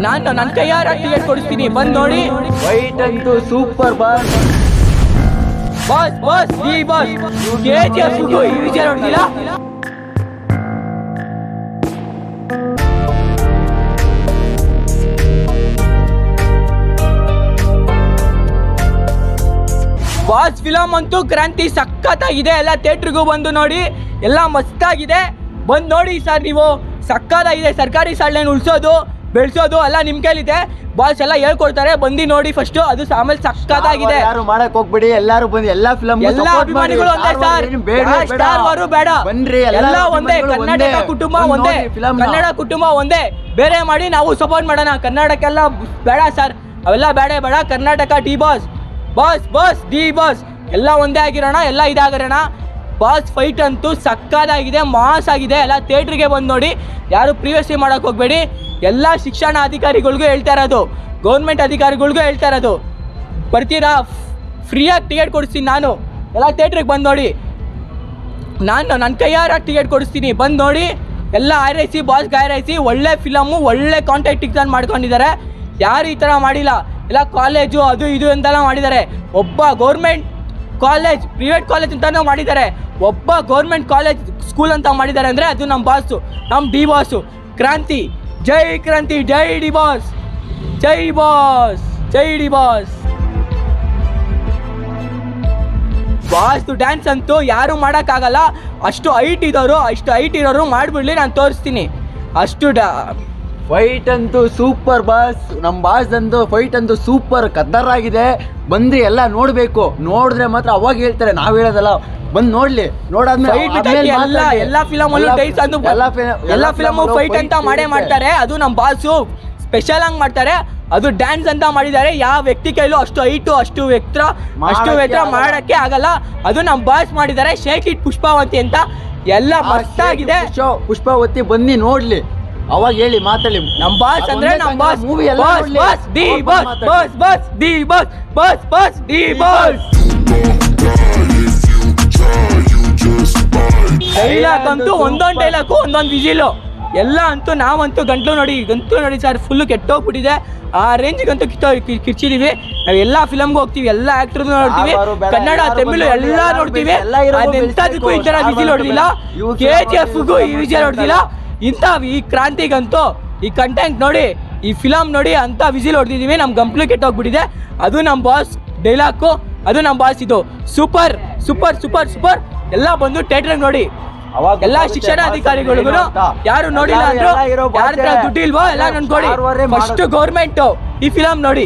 ನಾನು ನನ್ನ ಕೈಯಾರ ಟಿಕೆಟ್ ಕೊಡಿಸ್ತೀನಿ ಬಂದ್ ನೋಡಿ ವೈಟ್ ಅಂತೂ super boss boss boss the boss K G F ಈ ವಿಷಯ ನೋಡಿದಿಲ್ಲ ಬಾಸ್ ಫಿಲಮ್ ಅಂತೂ ಕ್ರಾಂತಿ ಸಖತ್ತಾಗಿದೆ ಎಲ್ಲ ಥಿಯೇಟ್ರಿಗೂ ಬಂದು ನೋಡಿ ಎಲ್ಲ ಮಸ್ತಾಗಿದೆ ಬಂದು ನೋಡಿ ಸರ್ ನೀವು ಸಖತ್ತಾಗಿದೆ ಸರ್ಕಾರಿ ಶಾಲೆನ ಉಳಿಸೋದು ಬೆಳೆಸೋದು ಎಲ್ಲ ನಿಮ್ಮ ಕೈಲಿದೆ ಬಾಸ್ ಎಲ್ಲ ಹೇಳ್ಕೊಡ್ತಾರೆ ಬಂದು ನೋಡಿ ಫಸ್ಟು ಅದು ಆಮೇಲೆ ಸಖತ್ತಾಗಿದೆ ಯಾರು ಮಾಡಕ್ ಹೋಗ್ಬಿಡಿ ಎಲ್ಲಾರು ಬಂದು ಎಲ್ಲಾ ಫಿಲಮ್ ಎಲ್ಲ ಅಭಿಮಾನಿಗಳು ಒಂದೇ ಸರ್ ಸ್ಟಾರ್ ವಾರು ಬೇಡ ಬನ್ರಿ ಎಲ್ಲ ಒಂದೇ ಕರ್ನಾಟಕ ಕುಟುಂಬ ಒಂದೇ ಕನ್ನಡ ಕುಟುಂಬ ಒಂದೇ ಬೇರೆ ಮಾಡಿ ನಾವು ಸಪೋರ್ಟ್ ಮಾಡೋಣ ಕನ್ನಡಕ್ಕೆಲ್ಲ ಬೇಡ ಸರ್ ಅವೆಲ್ಲ ಬೇಡ ಬೇಡ Karnataka D boss boss boss D boss ಎಲ್ಲ ಒಂದೇ ಆಗಿರೋಣ ಎಲ್ಲ ಇದಾಗಿರೋಣ ಬಾಸ್ ಫೈಟ್ ಅಂತೂ ಸಕ್ಕದಾಗಿದೆ ಮಾಸ್ ಆಗಿದೆ ಎಲ್ಲ ಥಿಯೇಟ್ರಿಗೆ ಬಂದು ನೋಡಿ ಯಾರು ಪ್ರಿವಿಯಸ್ಲಿ ಮಾಡೋಕೆ ಹೋಗಬೇಡಿ ಎಲ್ಲ ಶಿಕ್ಷಣ ಅಧಿಕಾರಿಗಳಿಗೂ ಹೇಳ್ತಾ ಇರೋದು ಗೌರ್ಮೆಂಟ್ ಅಧಿಕಾರಿಗಳಿಗೂ ಹೇಳ್ತಾ ಇರೋದು ಬರ್ತೀರಾ ಫ್ರೀಯಾಗಿ ಟಿಕೆಟ್ ಕೊಡಿಸ್ತೀನಿ ನಾನು ಎಲ್ಲ ಥಿಯೇಟ್ರಿಗೆ ಬಂದು ನೋಡಿ ನಾನು ನನ್ನ ಕೈಯಾರ ಟಿಕೆಟ್ ಕೊಡಿಸ್ತೀನಿ ಬಂದು ನೋಡಿ ಎಲ್ಲ ಆರೈಸಿ ಬಾಸ್ಗೆ ಆರೈಸಿ ಒಳ್ಳೆ ಫಿಲಮು ಒಳ್ಳೆ ಕಾಂಟ್ಯಾಕ್ಟ್ ಎಕ್ಸಾಮ್ ಮಾಡ್ಕೊಂಡಿದ್ದಾರೆ ಯಾರು ಈ ಥರ ಮಾಡಿಲ್ಲ ಎಲ್ಲ ಕಾಲೇಜು ಅದು ಇದು ಅಂತೆಲ್ಲ ಮಾಡಿದ್ದಾರೆ ಒಬ್ಬ ಗೌರ್ಮೆಂಟ್ ಕಾಲೇಜ್ ಪ್ರೈವೇಟ್ ಕಾಲೇಜ್ ಅಂತಾನೂ ಮಾಡಿದ್ದಾರೆ ಒಬ್ಬ ಗೌರ್ಮೆಂಟ್ ಕಾಲೇಜ್ ಸ್ಕೂಲ್ ಅಂತ ಮಾಡಿದ್ದಾರೆ ಅಂದರೆ ಅದು ನಮ್ಮ ಬಾಸು ನಮ್ಮ ಡಿ ಬಾಸು ಕ್ರಾಂತಿ ಜೈ ಕ್ರಾಂತಿ ಜೈ ಡಿ ಬಾಸ್ ಜೈ ಬಾಸ್ ಜೈ ಡಿ ಬಾಸ್ ಬಾಸ್ದು ಡ್ಯಾನ್ಸ್ ಅಂತೂ ಯಾರು ಮಾಡೋಕ್ಕಾಗಲ್ಲ ಅಷ್ಟು ಹೈಟ್ ಇರೋರು ಅಷ್ಟು ಹೈಟ್ ಇರೋರು ಮಾಡಿಬಿಡ್ಲಿ ನಾನು ತೋರಿಸ್ತೀನಿ ಅಷ್ಟು ಡ ಫೈಟ್ ಅಂತೂ ಸೂಪರ್ ಬಾಸ್ ನಮ್ ಬಾಸ್ ಅಂತೂ ಫೈಟ್ ಅಂತೂ ಸೂಪರ್ ಕದ್ದರ್ ಆಗಿದೆ ಬಂದ್ರಿ ಎಲ್ಲ ನೋಡ್ಬೇಕು ನೋಡಿದ್ರೆ ಮಾತ್ರ ಅವಾಗ ಹೇಳ್ತಾರೆ ನಾವ್ ಹೇಳೋದಲ್ಲ ಬಂದ್ ನೋಡ್ಲಿ ನೋಡಾದ್ಮೇಲೆ ಫೈಟ್ ಆದ್ಮೇಲೆ ಎಲ್ಲ ಮಾತಾಡಿ. ಎಲ್ಲ ಫಿಲಮಲ್ಲೂ ಎಲ್ಲ- ಡೈಸ್ ಅಂದು ಎಲ್ಲ ಫಿ- ಎಲ್ಲ ಫಿಲಮು ಫಿಲಮಲ್ಲೂ ಫೈಟ್ ಅಂತ fight ಮಾಡೇ ಇರುತ್ತೆ. ಮಾಡ್ತಾರೆ ಅದು ನಮ್ಮ ಬಾಸು ಸ್ಪೆಷಲ್ ಆಗಿ ಮಾಡ್ತಾರೆ ಅದು ಡ್ಯಾನ್ಸ್ ಅಂತ ಮಾಡಿದ್ದಾರೆ ಯಾವ ವ್ಯಕ್ತಿ ಕೈಲೂ ಅಷ್ಟು ಹೈಟು ಅಷ್ಟು ವ್ಯಕ್ತ ಅಷ್ಟು ಮಾಡಕ್ಕೆ ವ್ಯಕ್ತ ಆಗಲ್ಲ. ಮಾಡಕ್ಕೆ ಆಗಲ್ಲ ಅದು ನಮ್ಮ ಬಾಸ್ ಮಾಡಿದ್ದಾರೆ ಶೇಕ್ ಇಟ್ ಪುಷ್ಪಾವಂತಿ ಅಂತ ಎಲ್ಲ ಆ ಮಸ್ತಾಗಿದೆ ಪುಷ್ಪ ಪುಷ್ಪಾವತಿ ಬನ್ನಿ ನೋಡ್ಲಿ ಅವಾಗ ಹೇಳಿ ಮಾತಾಡಿ ನಮ್ ಬಾಸ್ ಅಂದ್ರೆ ನಮ್ ಬಾಸ್ ಮೂವಿ ಎಲ್ಲ ಬಾಸ್ ನೋಡ್ಲಿ. ಬಾಸ್ ಡಿ ಅವಾಗ ಬಾಸ್ ಮಾತಾಡಿ. Boss boss D boss boss boss D boss dialogue ಅಂತೂ ಒಂದೊಂದು ಡೈಲಾಗು ಒಂದೊಂದು ವಿಜಿಲು ಎಲ್ಲ ಅಂತೂ ನಾವಂತೂ ಗಂಟ್ಲು ನೋಡಿ ಗಂಟ್ಲು ನೋಡಿ ಸರ್ ಫುಲ್ಲು ಕೆಟ್ಟೋಗ್ಬಿಟ್ಟಿದೆ ಆ ರೇಂಜ್ಗಂತೂ ಕಿತ್ತೋ ಕಿ- ಕಿರ್ಚಿದೀವಿ ನಾವು ಎಲ್ಲ ಫಿಲಮ್ಗೆ ಹೋಗ್ತೀವಿ ಎಲ್ಲ ಆಕ್ಟರ್ ನೋಡ್ತೀವಿ ಯಾರು ಬೇಡ, ಕನ್ನಡ ಎಲ್ಲರೂ ತಮಿಳು ಬಂದು ಎಲ್ಲ ಎಲ್ಲರೂ ನೋಡ್ತೀವಿ ಎಲ್ಲ ಹೀರೋಗೂ ಅದೆಂತದಕ್ಕೂ ಈ ಥರ ಬೆಳೆಸ್ಬೇಕು. ವಿಜಿಲ್ ಹೊಡೆದಿಲ್ಲ ಇವ್ರು ಕೆ ಸ್ವಲ್ಪ ಜಿ ಎಫ್ಗೂ ಈ ವಿಜಿಲ್ ಹೊಡೆದಿಲ್ಲ ಇಂಥ ಈ ಕ್ರಾಂತಿಗಂತೂ ಈ ಕಂಟೆಂಟ್ ನೋಡಿ ಈ ಫಿಲಮ್ ನೋಡಿ ಅಂತ ವಿಸಿಲ್ ಹೊಡೆದಿದ್ದೀವಿ ನಮ್ಮ ಗಂಪ್ಲು ಕೆಟ್ಟೋಗ್ಬಿಟ್ಟಿದೆ ಅದು ನಮ್ಮ ಬಾಸ್ ಡೈಲಾಕು ಅದು ನಮ್ಮ ಬಾಸ್ ಇದು ಸೂಪರ್ ಸೂಪರ್ ಸೂಪರ್ ಸೂಪರ್ ಎಲ್ಲ ಬಂದು ಥಿಯೇಟ್ರಿಗೆ ನೋಡಿ ಅವಾಗ ಎಲ್ಲ ಗೊತ್ತಾಗುತ್ತೆ ಶಿಕ್ಷಣ boss ಅಧಿಕಾರಿಗಳಿಗೂ ಏನು ಅಂತ. ಯಾರು ನೋಡಿಲ್ಲ ಎಲ್ಲ- ಅಂದ್ರು ಎಲ್ಲ hero boss ಯಾರ ಹತ್ರ ಏ. ದುಡ್ಡು ಇಲ್ವೋ ಎಲ್ಲ ನನ್ಕೊಡಿ Star Wars ಏ ಫಸ್ಟ್ ಮಾಡೋದು. ಗೌರ್ಮೆಂಟ್ ಈ ಫಿಲಮ್ ನೋಡಿ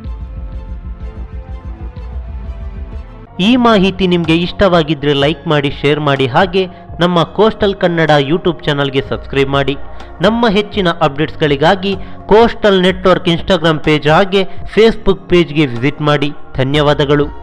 ಈ ಮಾಹಿತಿ ನಿಮಗೆ ಇಷ್ಟವಾಗಿದ್ದರೆ ಲೈಕ್ ಮಾಡಿ ಶೇರ್ ಮಾಡಿ ಹಾಗೆ ನಮ್ಮ ಕೋಸ್ಟಲ್ ಕನ್ನಡ ಯೂಟ್ಯೂಬ್ ಚಾನಲ್ಗೆ ಸಬ್ಸ್ಕ್ರೈಬ್ ಮಾಡಿ ನಮ್ಮ ಹೆಚ್ಚಿನ ಅಪ್ಡೇಟ್ಸ್ಗಳಿಗಾಗಿ ಕೋಸ್ಟಲ್ ನೆಟ್ವರ್ಕ್ ಇನ್ಸ್ಟಾಗ್ರಾಮ್ ಪೇಜ್ ಹಾಗೆ ಫೇಸ್ಬುಕ್ ಪೇಜ್ಗೆ ವಿಸಿಟ್ ಮಾಡಿ ಧನ್ಯವಾದಗಳು